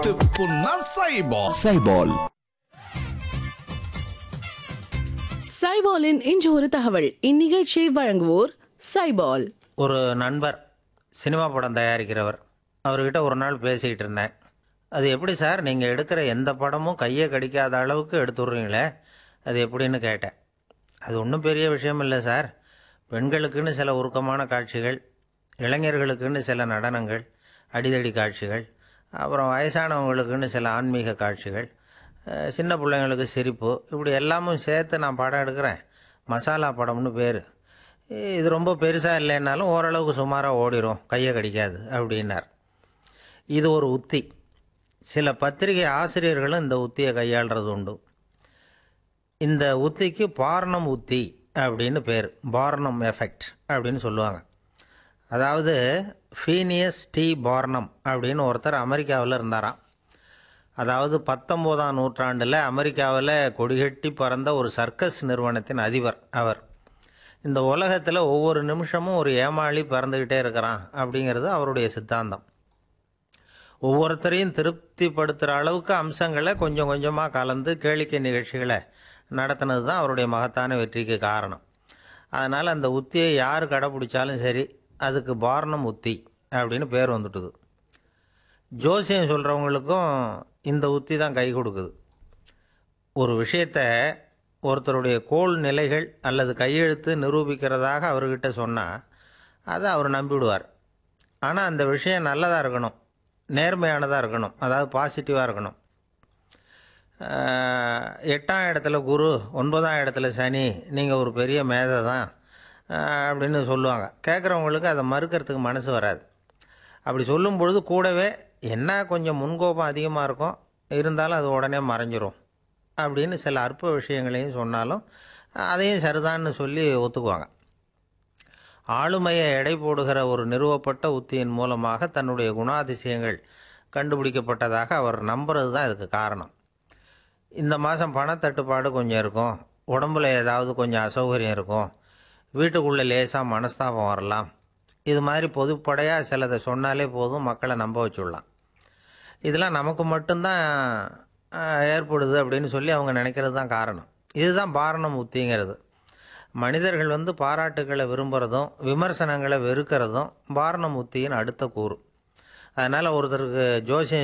புண்ணா சைபால் சைபால் சைபாலின் இன்று ஒரு தகவல் இந்நிகழ்ச்சியை வழங்குவோர் சைபால் ஒரு நண்பர் சினிமா படம் தயாரிக்கிறவர் அவர்கிட்ட ஒரு நாள் பேசிக்கிட்டு இருந்தேன் அது எப்படி சார் நீங்கள் எடுக்கிற எந்த படமும் கையை கடிக்காத அளவுக்கு எடுத்துடுறீங்களே அது எப்படின்னு கேட்டேன் அது ஒன்றும் பெரிய விஷயம் இல்லை சார் பெண்களுக்குன்னு சில உருக்கமான காட்சிகள் இளைஞர்களுக்குன்னு சில நடனங்கள் அடிதடி காட்சிகள் அப்புறம் வயசானவங்களுக்குன்னு சில ஆன்மீக காட்சிகள் அஹ், சின்ன பிள்ளைங்களுக்கு சிரிப்பு இப்படி எல்லாமும் சேர்த்து நான் படம் எடுக்கிறேன் மசாலா படம்னு பேர் இது ரொம்ப பெருசாக இல்லைன்னாலும் ஓரளவுக்கு சுமாராக ஓடிரும் கையை கடிக்காது அப்படின்னார் இது ஒரு உத்தி சில பத்திரிகை ஆசிரியர்களும் இந்த உத்தியை கையாளுறது உண்டு இந்த உத்திக்கு பார்னம் உத்தி அப்படின்னு பேர் பார்னம் எஃபெக்ட் அப்படின்னு சொல்லுவாங்க அதாவது ஃபீனியஸ் டி பார்னம் அப்படின்னு ஒருத்தர் அமெரிக்காவில் இருந்தாராம் அதாவது பத்தொம்போதாம் நூற்றாண்டில் அமெரிக்காவில் கொடிகட்டி பறந்த ஒரு சர்க்கஸ் நிறுவனத்தின் அதிபர் அவர் இந்த உலகத்தில் ஒவ்வொரு நிமிஷமும் ஒரு ஏமாளி பிறந்துக்கிட்டே இருக்கிறான் அப்படிங்கிறது அவருடைய சித்தாந்தம் ஒவ்வொருத்தரையும் திருப்திப்படுத்துகிற அளவுக்கு அம்சங்களை கொஞ்சம் கொஞ்சமாக கலந்து கேளிக்கை நிகழ்ச்சிகளை நடத்தினது தான் அவருடைய மகத்தான வெற்றிக்கு காரணம் அதனால் அந்த உத்தியை யார் கடைப்பிடிச்சாலும் சரி அதுக்கு பார்னம் உத்தி அப்படின்னு பேர் வந்துட்டுது ஜோசியம் சொல்கிறவங்களுக்கும் இந்த உத்தி தான் கை கொடுக்குது ஒரு விஷயத்தை ஒருத்தருடைய கோள் நிலைகள் அல்லது கையெழுத்து நிரூபிக்கிறதாக அவர்கிட்ட சொன்னால் அதை அவர் நம்பிவிடுவார் ஆனால் அந்த விஷயம் நல்லதாக இருக்கணும் நேர்மையானதாக இருக்கணும் அதாவது பாசிட்டிவாக இருக்கணும் ஆஹ், எட்டாம் இடத்துல குரு ஒன்பதாம் இடத்துல சனி நீங்கள் ஒரு பெரிய மேதை தான் ஆஹ், அப்படின்னு சொல்லுவாங்க கேட்குறவங்களுக்கு அதை மறுக்கிறதுக்கு மனசு வராது அப்படி சொல்லும் பொழுது கூடவே என்ன கொஞ்சம் முன்கோபம் அதிகமாக இருக்கும் இருந்தாலும் அது உடனே மறைஞ்சிரும் அப்படின்னு சில அற்ப விஷயங்களையும் சொன்னாலும் அதையும் சரிதான்னு சொல்லி ஒத்துக்குவாங்க ஆளுமையை எடை போடுகிற ஒரு நிறுவப்பட்ட உத்தியின் மூலமாக தன்னுடைய குணாதிசயங்கள் கண்டுபிடிக்கப்பட்டதாக அவர் நம்புறது தான் இதுக்கு காரணம் இந்த மாதம் பணத்தட்டுப்பாடு கொஞ்சம் இருக்கும் உடம்புல ஏதாவது கொஞ்சம் அசௌகரியம் இருக்கும் வீட்டுக்குள்ளே லேசாக மனஸ்தாபம் வரலாம் இது மாதிரி பொதுப்படையாக சிலதை சொன்னாலே போதும் மக்களை நம்ப வச்சுடலாம் இதெல்லாம் நமக்கு மட்டும்தான் ஆஹ், ஏற்படுது அப்படின்னு சொல்லி அவங்க நினைக்கிறது தான் காரணம் இதுதான் பாரணம் உத்திங்கிறது மனிதர்கள் வந்து பாராட்டுகளை விரும்புகிறதும் விமர்சனங்களை வெறுக்கிறதும் பாரணம் உத்தியின் அடுத்த கூறு அதனால் ஒருத்தருக்கு ஜோசியம்